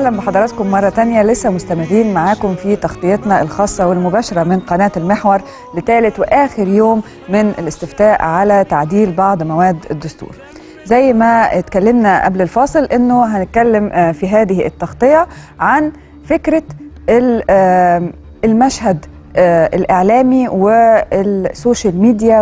وسهلا بحضراتكم مرة تانية لسه مستمرين معاكم في تغطيتنا الخاصة والمباشرة من قناة المحور لثالث وآخر يوم من الاستفتاء على تعديل بعض مواد الدستور زي ما اتكلمنا قبل الفاصل انه هنتكلم آه، في هذه التغطية عن فكرة ال- آم، المشهد آه، الإعلامي والسوشيال ميديا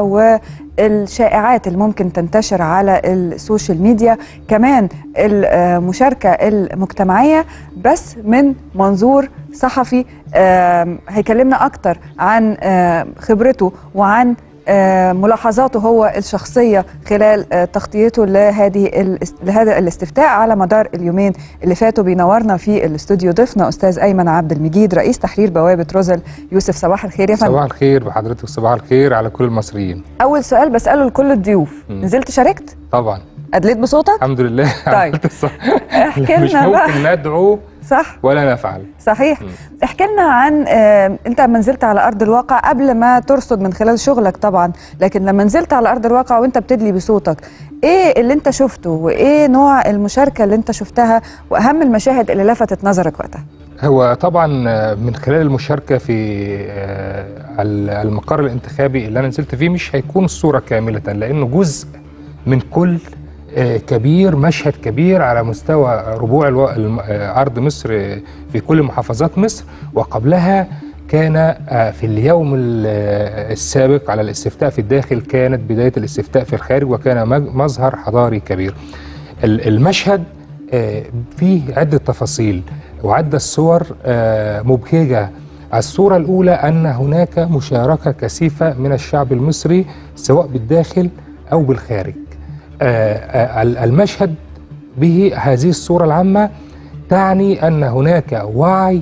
والشائعات اللي ممكن تنتشر على السوشيال ميديا كمان المشاركة المجتمعية بس من منظور صحفي آم، هيكلمنا أكتر عن آم، خبرته وعن آه، ملاحظاته هو الشخصية خلال آه، تغطيته لهذه الاس- لهذا الاستفتاء على مدار اليومين اللي فاتوا بينورنا في الاستوديو ضيفنا أستاذ أيمن عبد المجيد رئيس تحرير بوابة روزل يوسف صباح الخير يا فندم صباح الخير بحضرتك صباح الخير على كل المصريين أول سؤال بسأله لكل الضيوف مم. نزلت شاركت طبعا أدليت بصوتك الحمد لله طيب. عملت الصح احكي مش لنا بقى ممكن ندعو صح ولا نفعل صحيح مم. احكي لنا عن آه، انت لما نزلت على ارض الواقع قبل ما ترصد من خلال شغلك طبعا لكن لما نزلت على ارض الواقع وانت بتدلي بصوتك ايه اللي انت شفته وايه نوع المشاركه اللي انت شفتها واهم المشاهد اللي لفتت نظرك وقتها هو طبعا آه، من خلال المشاركة في آه، ال- المقر الانتخابي اللي أنا نزلت فيه مش هيكون الصورة كاملة لأنه جزء من كل آه، كبير مشهد كبير على مستوى ربوع الو- الم- آه، أرض مصر آه، في كل محافظات مصر وقبلها كان آه، في اليوم ال- آه، السابق على الاستفتاء في الداخل كانت بداية الاستفتاء في الخارج وكان مج- مظهر حضاري كبير ال- المشهد آه، فيه عدة تفاصيل وعدة صور آه، مبهجة الصورة الأولى أن هناك مشاركة كثيفة من الشعب المصري سواء بالداخل أو بالخارج آه، آه، ال- المشهد به هذه الصورة العامة تعني أن هناك وعي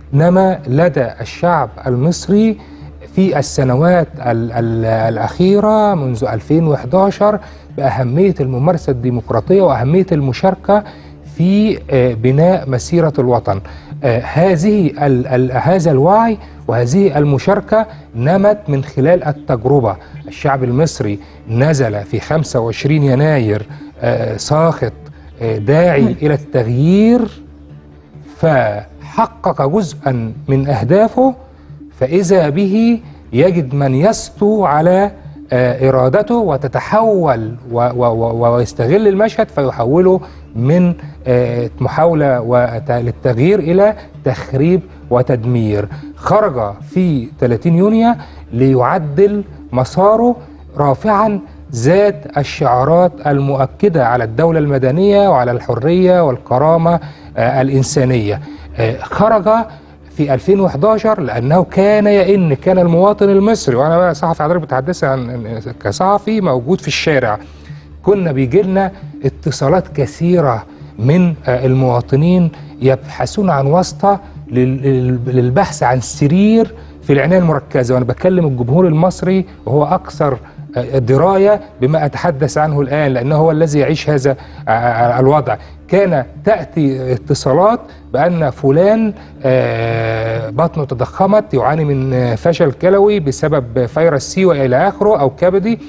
نما لدى الشعب المصري في السنوات ال ال الأخيرة منذ 2011 بأهمية الممارسة الديمقراطية وأهمية المشاركة في آه، بناء مسيرة الوطن آه، هذه ال ال هذا الوعي وهذه المشاركة نمت من خلال التجربة الشعب المصري نزل في 25 يناير آه، ساخط آه، داعي إلى التغيير فحقق جزءا من أهدافه فإذا به يجد من يسطو على آه، إرادته وتتحول و- و- و- ويستغل المشهد فيحوله من آه، محاولة وت- للتغيير إلى تخريب وتدمير خرج في 30 يونيو ليعدل مساره رافعا ذات الشعارات المؤكدة على الدولة المدنية وعلى الحرية والكرامة آه، الإنسانية آه، خرج في 2011 لأنه كان يئن كان المواطن المصري وأنا بقى صحفي حضرتك بتحدث عن كصحفي موجود في الشارع كنا بيجي لنا اتصالات كثيرة من آه، المواطنين يبحثون عن واسطة لل- لل- للبحث عن سرير في العناية المركزة وأنا بكلم الجمهور المصري وهو أكثر آه، دراية بما أتحدث عنه الآن لأنه هو الذي يعيش هذا آه، آه، الوضع كان تأتي اتصالات بأن فلان آه، بطنه تضخمت يعاني من آه، فشل كلوي بسبب فيروس سي وإلى آخره أو كبدي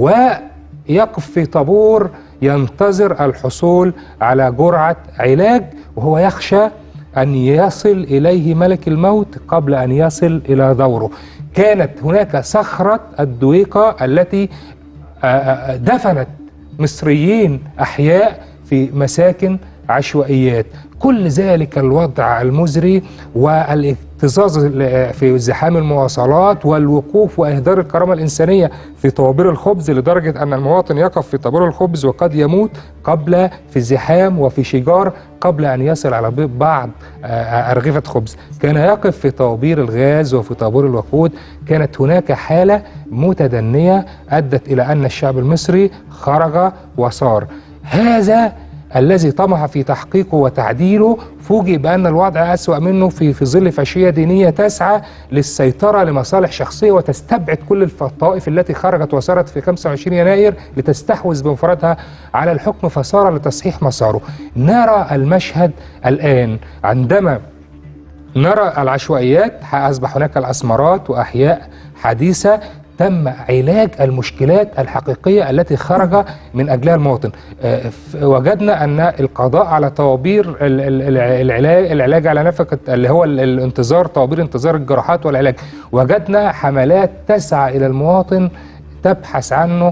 ويقف في طابور ينتظر الحصول على جرعة علاج وهو يخشى أن يصل إليه ملك الموت قبل أن يصل إلى دوره كانت هناك صخرة الدويقة التي آه، آه، دفنت مصريين أحياء في مساكن عشوائيات كل ذلك الوضع المزري والاكتظاظ في زحام المواصلات والوقوف واهدار الكرامه الانسانيه في طوابير الخبز لدرجه ان المواطن يقف في طابور الخبز وقد يموت قبل في الزحام وفي شجار قبل ان يصل على بيض بعض آه، ارغفه خبز كان يقف في طوابير الغاز وفي طابور الوقود كانت هناك حاله متدنيه ادت الى ان الشعب المصري خرج وصار هذا الذي طمح في تحقيقه وتعديله فوجئ بأن الوضع أسوأ منه في في ظل فاشية دينية تسعى للسيطرة لمصالح شخصية وتستبعد كل الف- الطوائف التي خرجت وسارت في 25 يناير لتستحوذ بمفردها على الحكم فصار لتصحيح مساره نرى المشهد الآن عندما نرى العشوائيات أصبح هناك الأسمرات وأحياء حديثة تم علاج المشكلات الحقيقيه التي خرج من اجلها المواطن آه، ف- وجدنا ان القضاء على طوابير ال- ال- الع- العلاج العلاج على نفقه اللي هو ال- الانتظار طوابير انتظار الجراحات والعلاج وجدنا حملات تسعى الى المواطن تبحث عنه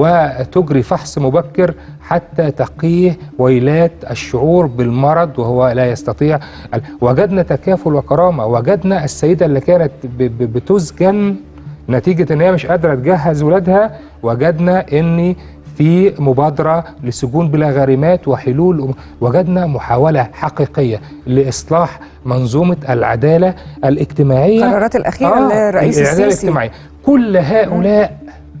وتجري فحص مبكر حتى تقيه ويلات الشعور بالمرض وهو لا يستطيع ال- وجدنا تكافل وكرامه وجدنا السيده اللي كانت ب- ب- بتسجن نتيجه ان هي مش قادره تجهز ولادها وجدنا ان في مبادره لسجون بلا غارمات وحلول وجدنا محاوله حقيقيه لاصلاح منظومه العداله الاجتماعيه القرارات الأخيرة للرئيس العداله السيسي الاجتماعيه كل هؤلاء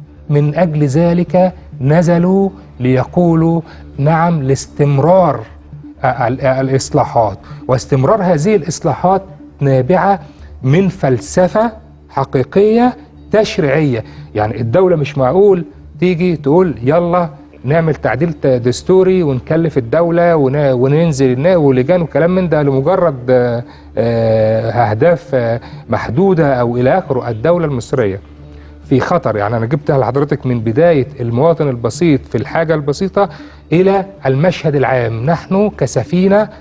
من اجل ذلك نزلوا ليقولوا نعم لاستمرار ال- الاصلاحات واستمرار هذه الاصلاحات نابعه من فلسفه حقيقيه تشريعيه يعني الدوله مش معقول تيجي تقول يلا نعمل تعديل ت- دستوري ونكلف الدوله ون- وننزل النا- ولجان وكلام من ده لمجرد آه، آه، اهداف آه، محدوده او الى اخره الدوله المصريه في خطر يعني انا جبتها لحضرتك من بدايه المواطن البسيط في الحاجه البسيطه الى المشهد العام نحن كسفينه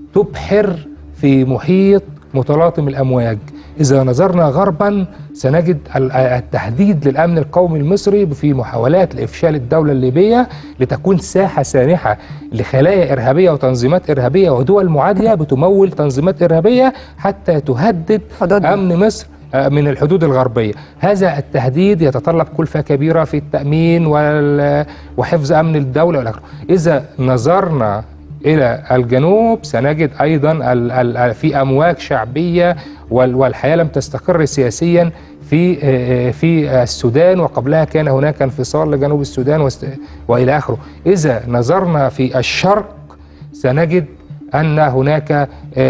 تبحر في محيط متلاطم الامواج اذا نظرنا غربا سنجد ال- التهديد للامن القومي المصري في محاولات لافشال الدوله الليبيه لتكون ساحه سانحه لخلايا ارهابيه وتنظيمات ارهابيه ودول معاديه بتمول تنظيمات ارهابيه حتى تهدد حدودنا. امن مصر آه، من الحدود الغربية هذا التهديد يتطلب كلفة كبيرة في التأمين وال- وحفظ أمن الدولة والى آخره. إذا نظرنا إلى الجنوب سنجد أيضا ال- ال- ال- في أمواج شعبية وال- والحياة لم تستقر سياسيا في آه، في السودان وقبلها كان هناك انفصال لجنوب السودان واست- والى اخره. اذا نظرنا في الشرق سنجد ان هناك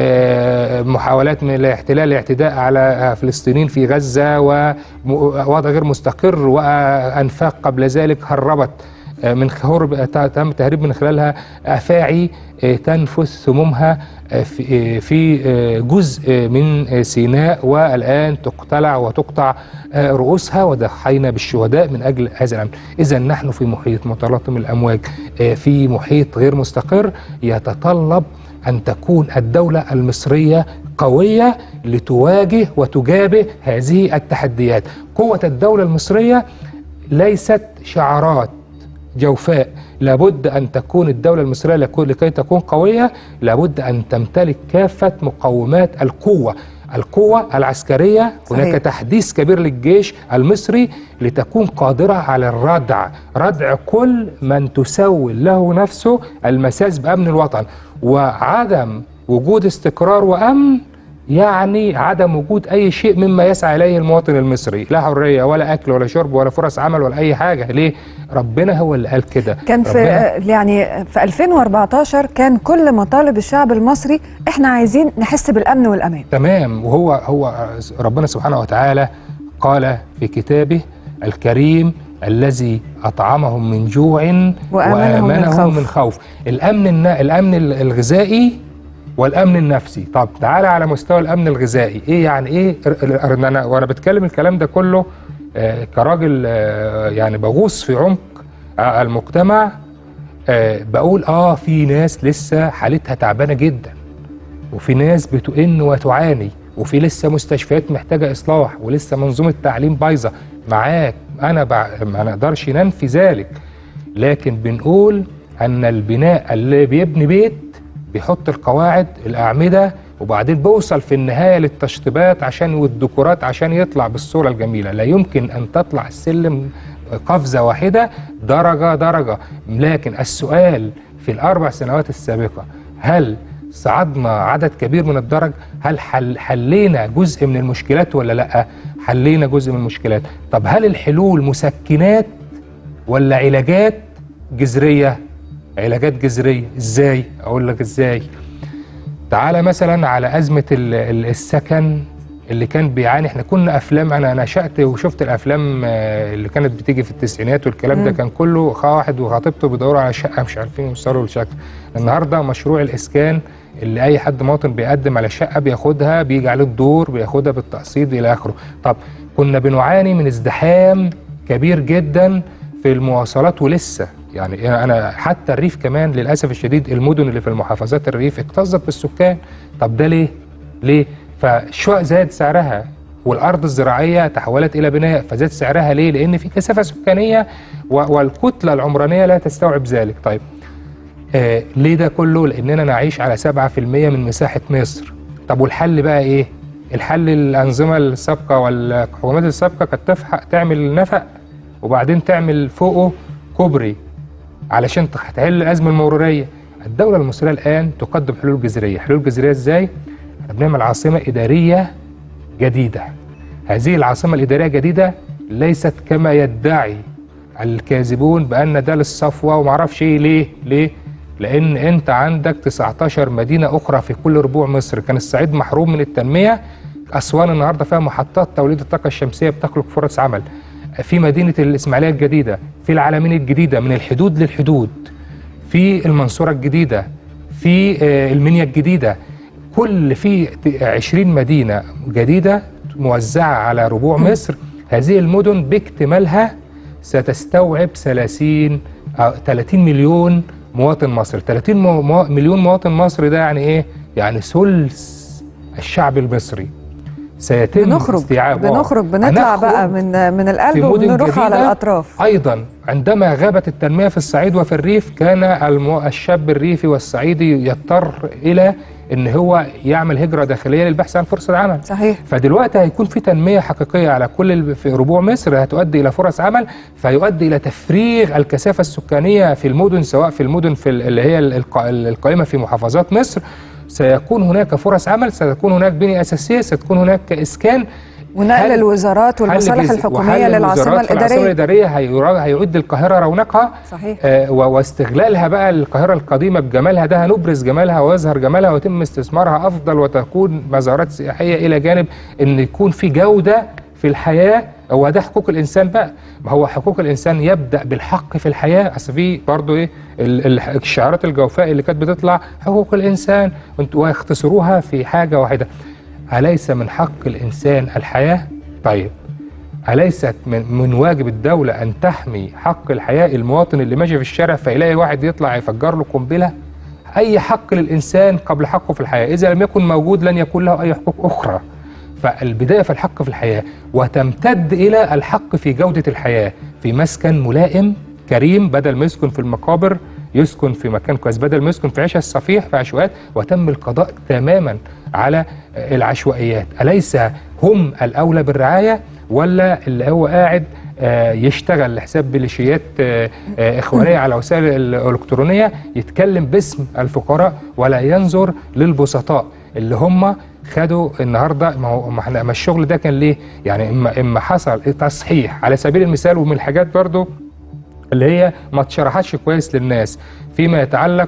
آه، محاولات من الاحتلال الاعتداء على آه، فلسطينيين في غزه ووضع غير مستقر وانفاق قبل ذلك هربت آه، من هرب تم تهريب من خلالها افاعي آه، تنفث سمومها آه، في آه، في آه، جزء من آه، سيناء والان تقتلع وتقطع آه، رؤوسها وضحينا بالشهداء من اجل هذا الامر اذا نحن في محيط متلاطم الامواج آه، في محيط غير مستقر يتطلب ان تكون الدوله المصريه قويه لتواجه وتجابه هذه التحديات قوه الدوله المصريه ليست شعارات جوفاء لابد أن تكون الدولة المصرية لكو- لكي تكون قوية لابد أن تمتلك كافة مقومات القوة القوة العسكرية صحيح. هناك تحديث كبير للجيش المصري لتكون قادرة على الردع ردع كل من تسول له نفسه المساس بأمن الوطن وعدم وجود استقرار وأمن يعني عدم وجود اي شيء مما يسعى اليه المواطن المصري لا حريه ولا اكل ولا شرب ولا فرص عمل ولا اي حاجه ليه ربنا هو اللي قال كده كان في ربنا يعني في 2014 كان كل مطالب الشعب المصري احنا عايزين نحس بالامن والامان تمام وهو هو ربنا سبحانه وتعالى قال في كتابه الكريم الذي اطعمهم من جوع وآمنهم من خوف. من خوف الامن النا- الامن الغذائي والامن النفسي طب تعالى على مستوى الامن الغذائي ايه يعني ايه ر- ر- ر- انا وانا بتكلم الكلام ده كله آه، كراجل آه، يعني بغوص في عمق آه، المجتمع آه، بقول اه في ناس لسه حالتها تعبانه جدا وفي ناس بتئن وتعاني وفي لسه مستشفيات محتاجه اصلاح ولسه منظومه تعليم بايظه معاك انا بع... ما نقدرش ننفي ذلك لكن بنقول ان البناء اللي بيبني بيت بيحط القواعد الاعمده وبعدين بوصل في النهايه للتشطيبات عشان والديكورات عشان يطلع بالصوره الجميله لا يمكن ان تطلع السلم قفزه واحده درجه درجه لكن السؤال في الاربع سنوات السابقه هل صعدنا عدد كبير من الدرج هل حل حلينا جزء من المشكلات ولا لا حلينا جزء من المشكلات طب هل الحلول مسكنات ولا علاجات جذريه علاجات جذريه ازاي اقول لك ازاي تعالى مثلا على ازمه ال- ال- السكن اللي كان بيعاني احنا كنا افلام انا نشات وشفت الافلام آه، اللي كانت بتيجي في التسعينات والكلام ده كان كله خ- واحد وخطيبته بيدوروا على شقه مش عارفين يوصلوا لشكل النهارده مشروع الاسكان اللي اي حد مواطن بيقدم على شقه بياخدها بيجي عليه الدور بياخدها بالتقسيط الى اخره طب كنا بنعاني من ازدحام كبير جدا في المواصلات ولسه يعني انا حتى الريف كمان للاسف الشديد المدن اللي في المحافظات الريف اكتظت بالسكان طب ده ليه ليه فالشقق زاد سعرها والارض الزراعيه تحولت الى بناء فزاد سعرها ليه لان في كثافه سكانيه و- والكتله العمرانيه لا تستوعب ذلك طيب آه ليه ده كله لاننا نعيش على 7% من مساحه مصر طب والحل بقى ايه الحل الانظمه السابقه والحكومات السابقه كانت تفحق تعمل نفق وبعدين تعمل فوقه كوبري علشان تح- تحل الازمه المروريه الدوله المصريه الان تقدم حلول جذريه حلول جذريه ازاي احنا بنعمل عاصمه اداريه جديده هذه العاصمه الاداريه الجديده ليست كما يدعي الكاذبون بان ده للصفوه ومعرفش ايه ليه ليه لان انت عندك 19 مدينه اخرى في كل ربوع مصر كان الصعيد محروم من التنميه اسوان النهارده فيها محطات توليد الطاقه الشمسيه بتخلق فرص عمل في مدينه الاسماعيليه الجديده في العلمين الجديده من الحدود للحدود في المنصوره الجديده في آه، المنيا الجديده كل في 20 مدينه جديده موزعه على ربوع مصر هذه المدن باكتمالها ستستوعب 30 أو 30 مليون مواطن مصري 30 مو- مو- مليون مواطن مصري ده يعني ايه يعني ثلث الشعب المصري سيتم بنخرج استيعاب آه. بنخرج بنطلع هنخرج بقى من من في القلب مدن وبنروح على جديدة. الاطراف ايضا عندما غابت التنميه في الصعيد وفي الريف كان المو... الشاب الريفي والصعيدي يضطر الى ان هو يعمل هجره داخليه للبحث عن فرصه عمل صحيح فدلوقتي هيكون في تنميه حقيقيه على كل ال- في ربوع مصر هتؤدي الى فرص عمل فيؤدي الى تفريغ الكثافه السكانيه في المدن سواء في المدن في ال- اللي هي الق- القائمه في محافظات مصر سيكون هناك فرص عمل ستكون هناك بنيه اساسيه ستكون هناك اسكان ونقل هل- الوزارات والمصالح حل جز- الحكوميه وحل للعاصمه الوزارات في العاصمه الاداريه الاداريه هيرا- هيعد القاهره رونقها صحيح آه، و- واستغلالها بقى القاهره القديمه بجمالها ده هنبرز جمالها ويظهر جمالها ويتم استثمارها افضل وتكون مزارات سياحيه الى جانب ان يكون في جوده في الحياه هو ده حقوق الانسان بقى ما هو حقوق الانسان يبدا بالحق في الحياه اصل في برضه ايه ال- ال- الشعارات الجوفاء اللي كانت بتطلع حقوق الانسان وانت- ويختصروها في حاجه واحده اليس من حق الانسان الحياه طيب أليست من, من واجب الدولة أن تحمي حق الحياة المواطن اللي ماشي في الشارع فيلاقي واحد يطلع يفجر له قنبلة أي حق للإنسان قبل حقه في الحياة إذا لم يكن موجود لن يكون له أي حقوق أخرى فالبداية في الحق في الحياة وتمتد إلى الحق في جودة الحياة في مسكن ملائم كريم بدل ما يسكن في المقابر يسكن في مكان كويس بدل ما يسكن في عيشة الصفيح في عشوائيات وتم القضاء تماما على العشوائيات أليس هم الأولى بالرعاية ولا اللي هو قاعد آه، يشتغل لحساب ميليشيات آه، آه، إخوانية على وسائل الإلكترونية يتكلم باسم الفقراء ولا ينظر للبسطاء اللي هم خدوا النهارده ما هو ما احنا ما الشغل ده كان ليه؟ يعني اما اما حصل تصحيح على سبيل المثال ومن الحاجات برضو اللي هي ما اتشرحتش كويس للناس فيما يتعلق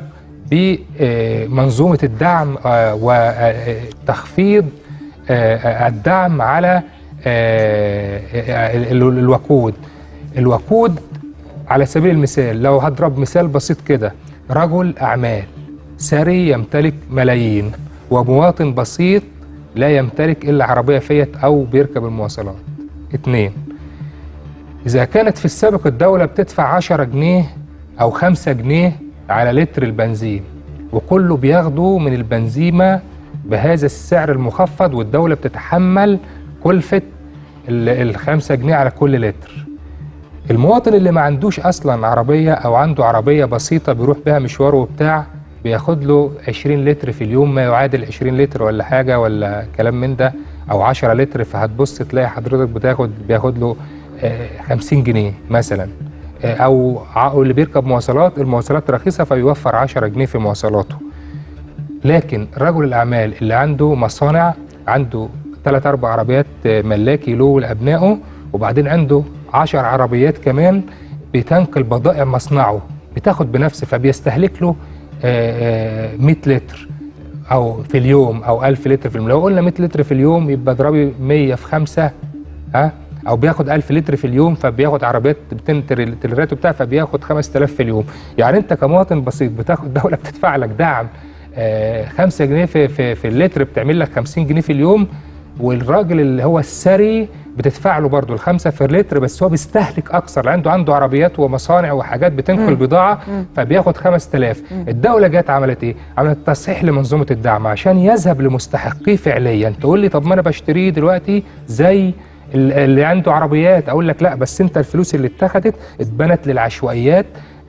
بمنظومه الدعم آه، وتخفيض آه، الدعم على آه، ال- ال- الوقود الوقود على سبيل المثال لو هضرب مثال بسيط كده رجل اعمال ثري يمتلك ملايين ومواطن بسيط لا يمتلك الا عربيه فيت او بيركب المواصلات اتنين إذا كانت في السابق الدولة بتدفع 10 جنيه أو 5 جنيه على لتر البنزين وكله بياخده من البنزيمة بهذا السعر المخفض والدولة بتتحمل كلفة ال 5 جنيه على كل لتر المواطن اللي ما عندوش أصلا عربية أو عنده عربية بسيطة بيروح بيها مشواره وبتاع بياخد له 20 لتر في اليوم ما يعادل 20 لتر ولا حاجة ولا كلام من ده أو 10 لتر فهتبص تلاقي حضرتك بتاخد بياخد له آه، 50 جنيه مثلا آه، او ع- أو اللي بيركب مواصلات المواصلات رخيصه فيوفر 10 جنيه في مواصلاته لكن رجل الاعمال اللي عنده مصانع عنده ثلاث اربع عربيات آه، ملاكي له ولابنائه وبعدين عنده 10 عربيات كمان بتنقل بضائع مصنعه بتاخد بنفس فبيستهلك له آه، آه، 100 لتر او في اليوم او 1000 لتر في اليوم لو قلنا 100 لتر في اليوم يبقى اضربي 100 في 5 ها او بياخد 1000 لتر في اليوم فبياخد عربيات 200 تر- تريلات وبتاع فبياخد 5000 في اليوم يعني انت كمواطن بسيط بتاخد دوله بتدفع لك دعم آه 5 جنيه في في, في اللتر بتعمل لك 50 جنيه في اليوم والراجل اللي هو الثري بتدفع له برضه الخمسة في اللتر بس هو بيستهلك اكثر عنده عنده عربيات ومصانع وحاجات بتنقل بضاعه فبياخد 5000 الدوله جت عملت ايه عملت تصحيح لمنظومه الدعم عشان يذهب لمستحقيه فعليا تقول لي طب ما انا بشتريه دلوقتي زي ال- اللي عنده عربيات اقول لك لا بس انت الفلوس اللي اتخذت اتبنت للعشوائيات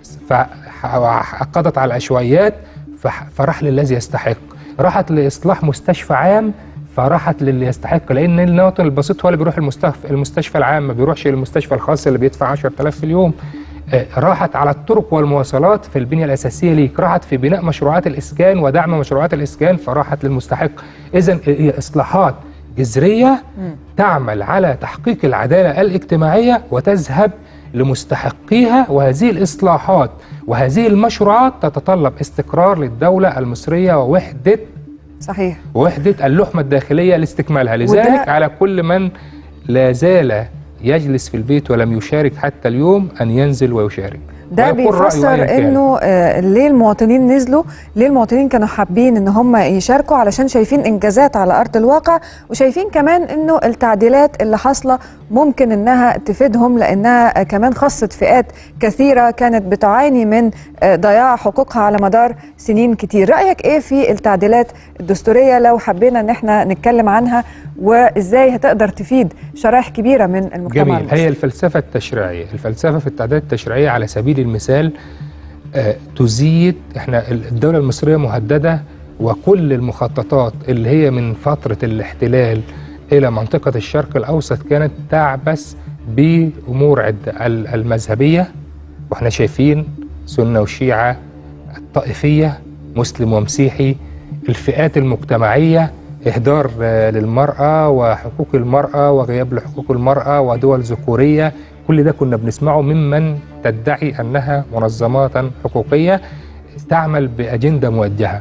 فقضت على العشوائيات فح- فراح للذي يستحق راحت لاصلاح مستشفى عام فراحت للي يستحق لان المواطن البسيط هو اللي بيروح المستشفى المستشفى العام ما بيروحش للمستشفى الخاص اللي بيدفع 10000 في اليوم آه، راحت على الطرق والمواصلات في البنيه الاساسيه ليك راحت في بناء مشروعات الاسكان ودعم مشروعات الاسكان فراحت للمستحق اذا هي اصلاحات جذريه تعمل على تحقيق العداله الاجتماعيه وتذهب لمستحقيها وهذه الاصلاحات وهذه المشروعات تتطلب استقرار للدوله المصريه ووحده صحيح وحدة اللحمة الداخلية لاستكمالها لذلك وده- على كل من لا زال يجلس في البيت ولم يشارك حتى اليوم أن ينزل ويشارك ده ويقول رأيه بيفسر أياً كان. انه آه، ليه المواطنين نزلوا ليه المواطنين كانوا حابين ان هم يشاركوا علشان شايفين انجازات على ارض الواقع وشايفين كمان انه التعديلات اللي حاصله ممكن انها تفيدهم لانها آه، كمان خصت فئات كثيره كانت بتعاني من آه، ضياع حقوقها على مدار سنين كتير رايك ايه في التعديلات الدستوريه لو حبينا ان احنا نتكلم عنها وازاي هتقدر تفيد شرائح كبيره من المجتمع جميل المصري هي الفلسفة التشريعية الفلسفة في التعديلات التشريعية على سبيل المثال آه، تزيد احنا الدولة المصرية مهددة وكل المخططات اللي هي من فترة الاحتلال إلى منطقة الشرق الأوسط كانت تعبث بأمور عدة ال- المذهبية واحنا شايفين سنة وشيعة الطائفية مسلم ومسيحي الفئات المجتمعية إهدار آه، للمرأة وحقوق المرأة وغياب لحقوق المرأة ودول ذكورية كل ده كنا بنسمعه ممن تدعي أنها منظمات حقوقية تعمل بأجندة موجهة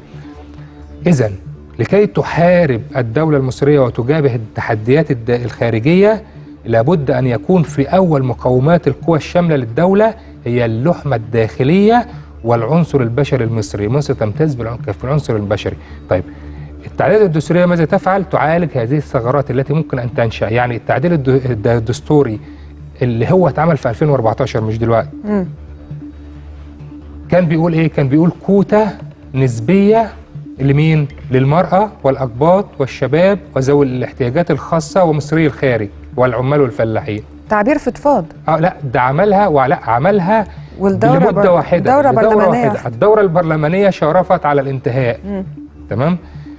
إذا لكي تحارب الدولة المصرية وتجابه التحديات الد- الخارجية لابد أن يكون في أول مقومات القوى الشاملة للدولة هي اللحمة الداخلية والعنصر البشري المصري مصر تمتاز بالعن- في العنصر البشري طيب التعديلات الدستورية ماذا تفعل؟ تعالج هذه الثغرات التي ممكن أن تنشأ يعني التعديل الد- الد- الدستوري اللي هو اتعمل في 2014 مش دلوقتي مم. كان بيقول ايه كان بيقول كوتا نسبيه لمين للمراه والاقباط والشباب وذوي الاحتياجات الخاصه ومصري الخارج والعمال والفلاحين تعبير فضفاض اه لا ده عملها ولا عملها والدورة لمده بر- واحده دورة لدورة برلمانية واحده الدوره البرلمانيه شرفت على الانتهاء مم. تمام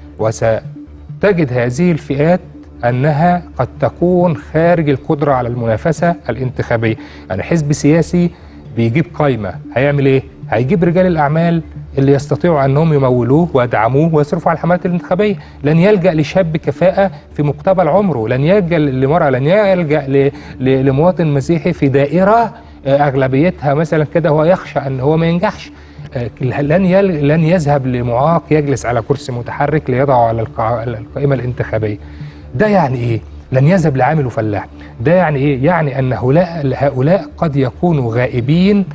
وستجد هذه الفئات انها قد تكون خارج القدره على المنافسه الانتخابيه يعني حزب سياسي بيجيب قايمه هيعمل ايه هيجيب رجال الاعمال اللي يستطيعوا انهم يمولوه ويدعموه ويصرفوا على الحملات الانتخابيه لن يلجا لشاب كفاءه في مقتبل عمره لن يلجا لمراه لن يلجا ل- ل- لمواطن مسيحي في دائره آه، اغلبيتها مثلا كده هو يخشى ان هو ما ينجحش آه، لن يل... لن يذهب لمعاق يجلس على كرسي متحرك ليضعه على القا... القائمه الانتخابيه. ده يعني ايه؟ لن يذهب لعامل وفلاح. ده يعني ايه؟ يعني ان هؤلاء هؤلاء قد يكونوا غائبين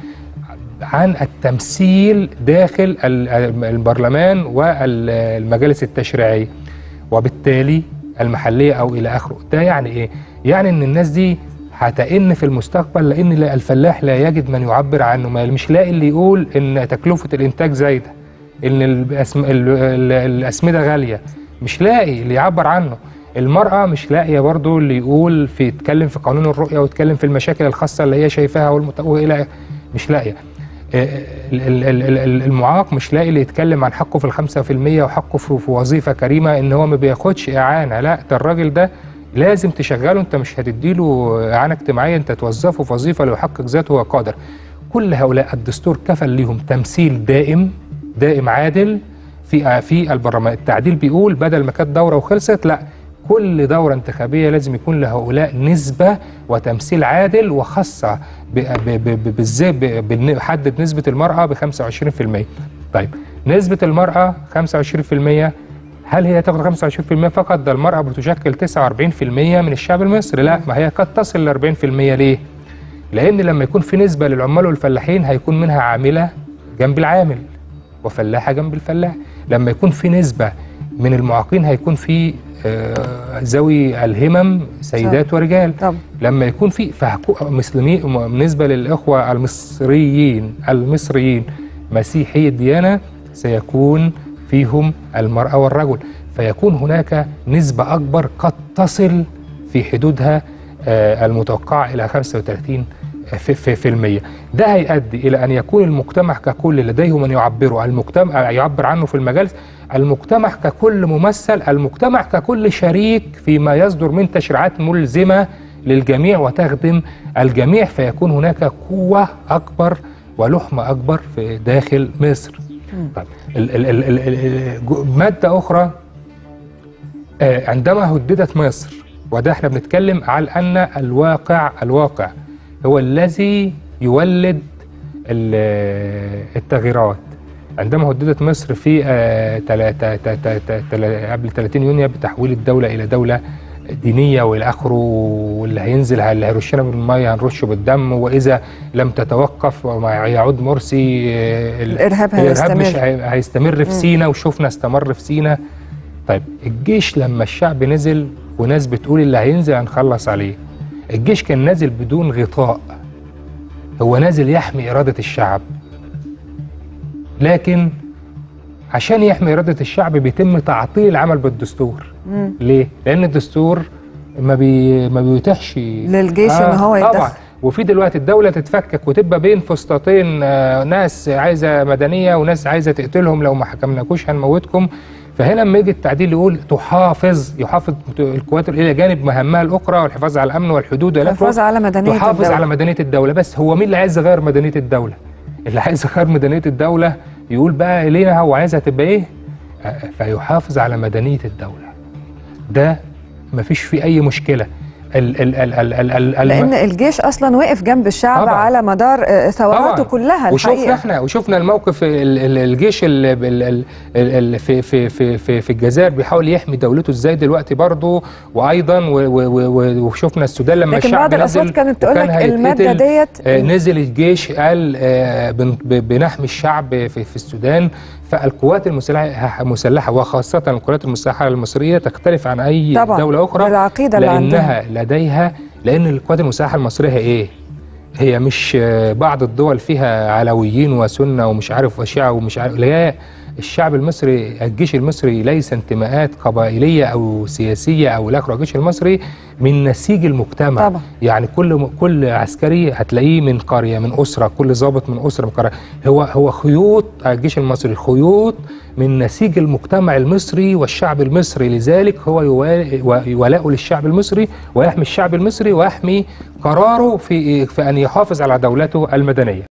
عن التمثيل داخل ال- البرلمان والمجالس التشريعيه. وبالتالي المحليه او الى اخره. ده يعني ايه؟ يعني ان الناس دي هتئن في المستقبل لان لا- الفلاح لا يجد من يعبر عنه ما مش لاقي اللي يقول ان تكلفه الانتاج زايده ان الأسم... ال- ال- الاسمده غاليه مش لاقي اللي يعبر عنه المرأة مش لاقية برضو اللي يقول في يتكلم في قانون الرؤية ويتكلم في المشاكل الخاصة اللي هي شايفاها والمت... وإلى مش لاقية آه، ال- ال- ال- ال- المعاق مش لاقي اللي يتكلم عن حقه في الخمسة في المية وحقه في في وظيفة كريمة ان هو ما بياخدش إعانة لا ده الراجل ده لازم تشغله انت مش هتديله إعانة اجتماعية انت توظفه في وظيفة ليحقق ذاته وهو قادر كل هؤلاء الدستور كفل لهم تمثيل دائم دائم عادل في في البرلمان التعديل بيقول بدل ما كانت دوره وخلصت لا كل دوره انتخابيه لازم يكون لهؤلاء نسبه وتمثيل عادل وخاصه ب- ب- ب- ب- بالذات ب- بن- حدد نسبه المراه ب 25% طيب نسبه المراه 25% هل هي تاخد 25% فقط ده المراه بتشكل 49% من الشعب المصري لا ما هي قد تصل ل 40% ليه لان لما يكون في نسبه للعمال والفلاحين هيكون منها عامله جنب العامل وفلاحه جنب الفلاح لما يكون في نسبه من المعاقين هيكون في آه، ذوي الهمم سيدات ورجال طبعا لما يكون في فهكو- مسلمين بالنسبه للاخوه المصريين المصريين مسيحي الديانه سيكون فيهم المراه والرجل فيكون هناك نسبه اكبر قد تصل في حدودها آه، المتوقعه الى 35 في, في, في المية ده هيؤدي إلى أن يكون المجتمع ككل لديه من يعبره المجتمع يعبر عنه في المجالس المجتمع ككل ممثل المجتمع ككل شريك فيما يصدر من تشريعات ملزمة للجميع وتخدم الجميع فيكون هناك قوة أكبر ولحمة أكبر في داخل مصر طيب ال ال ال ال ال جو- مادة أخرى آه، عندما هددت مصر وده احنا بنتكلم على ان الواقع الواقع هو الذي يولد ال- التغييرات عندما هددت مصر في آه، تلا- تا- تا- تا- تا- تلا- قبل 30 يونيو بتحويل الدولة إلى دولة دينية والى آخره واللي هينزل اللي هيرشنا بالمية هنرشه بالدم وإذا لم تتوقف وما يعود مرسي آه، ال- الإرهاب الإرهاب مش هيستمر. هي- هيستمر في سينا وشفنا استمر في سينا طيب الجيش لما الشعب نزل وناس بتقول اللي هينزل هنخلص عليه الجيش كان نازل بدون غطاء هو نازل يحمي إرادة الشعب لكن عشان يحمي إرادة الشعب بيتم تعطيل العمل بالدستور مم. ليه؟ لأن الدستور ما بي ما بيتيحش للجيش إن هو طبعا يتدخل. وفي دلوقتي الدولة تتفكك وتبقى بين فسطاطين آه، ناس عايزة مدنية وناس عايزة تقتلهم لو ما حكمناكوش هنموتكم فهنا لما يجي التعديل يقول تحافظ يحافظ القوات الى جانب مهامها الاخرى والحفاظ على الامن والحدود والى آخره. الحفاظ على مدنية تحافظ الدولة. على مدنيه الدوله بس هو مين اللي عايز يغير مدنيه الدوله اللي عايز يغير مدنيه الدوله يقول بقى لينا هو عايزها تبقى ايه آه، فيحافظ على مدنيه الدوله ده مفيش فيه اي مشكله ال ال ال ال ال ال ال لان الجيش اصلا وقف جنب الشعب طبعاً. على مدار آه، ثوراته طبعاً. كلها وشفنا الحقيقه احنا وشفنا الموقف ال- ال- الجيش ال- ال- ال- ال- ال- في في في في في الجزائر بيحاول يحمي دولته ازاي دلوقتي برضه وايضا و- و- و- وشفنا السودان لما لكن الشعب بعض الاصوات نزل كانت تقول وكان لك الماده هيتقتل، ديت آه، نزل الجيش قال آه، بن- ب- بنحمي الشعب في, في السودان فالقوات المسلحه مسلحه وخاصه القوات المسلحه المصريه تختلف عن اي طبعاً، دوله اخرى بالعقيدة اللي لانها لديها لان القوات المسلحه المصريه ايه؟ هي مش آه، بعض الدول فيها علويين وسنه ومش عارف وشيعه ومش عارف لا الشعب المصري الجيش المصري ليس انتماءات قبائليه او سياسيه او الاخر الجيش المصري من نسيج المجتمع طبعا. يعني كل كل عسكري هتلاقيه من قريه من اسره كل ضابط من اسره من قريه هو هو خيوط الجيش المصري خيوط من نسيج المجتمع المصري والشعب المصري لذلك هو يوا- ولاءه للشعب المصري ويحمي الشعب المصري ويحمي قراره في في ان يحافظ على دولته المدنيه